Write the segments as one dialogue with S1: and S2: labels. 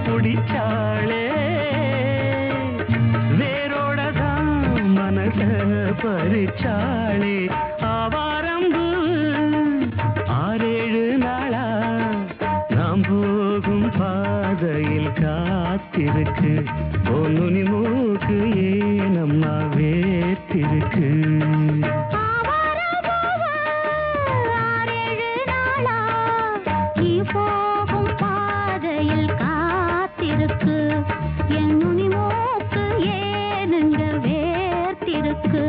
S1: குடிச்சாளே வேரோட தான் மனச பறிச்சாளே ஆவாரம்பு ஆறேழு நாளா நாம் போகும் பாதையில் காத்திருக்கு பொன்னுனி மூக்கு ஏனம்மா வேத்திருக்கு
S2: ஆறேழு நாளா நீ போகும் பாதையில் காத்திருக்கு என் நுனி மூக்கு ஏனுங்க வேர்த்திருக்கு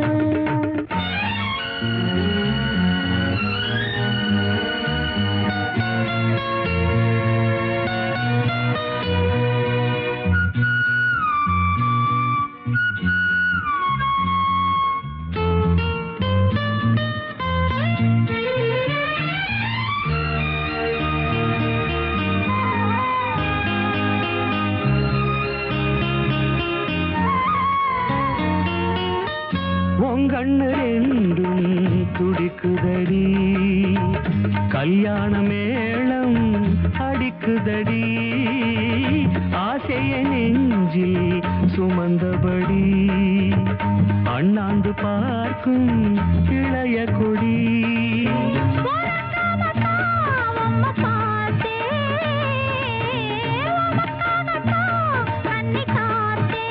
S1: உங்கண்ணு ரெண்டும் துடிக்குதடி கல்யாண மேளம் அடிக்குதடி ஆசைய நெஞ்சில் சுமந்தபடி அண்ணாந்து பார்க்கும் இளைய கொடி
S2: அம்மா பார்த்தே அன்னி காத்தே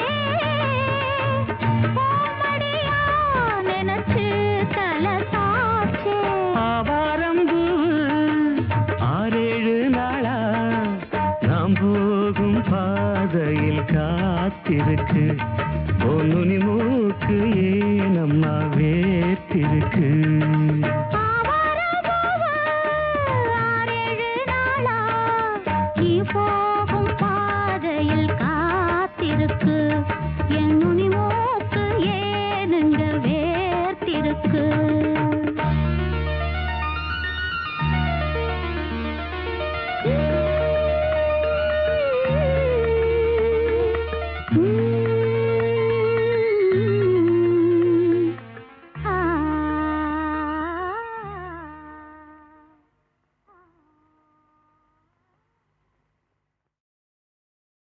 S2: ஓமடியா நினைச்சு தலை சாச்சே
S1: ஆவாரம்பு ஆறேழு நாளா நாம் போகும் பாதையில் காத்திருக்கு பொன்னுனி மூக்கு ஏனம்மா வேத்திருக்கு
S2: ஆறேழு நாளா நீ போகும் பாதையில் காத்திருக்கு என் நுனி மூக்கு ஏனுங்க வேர்த்திருக்கு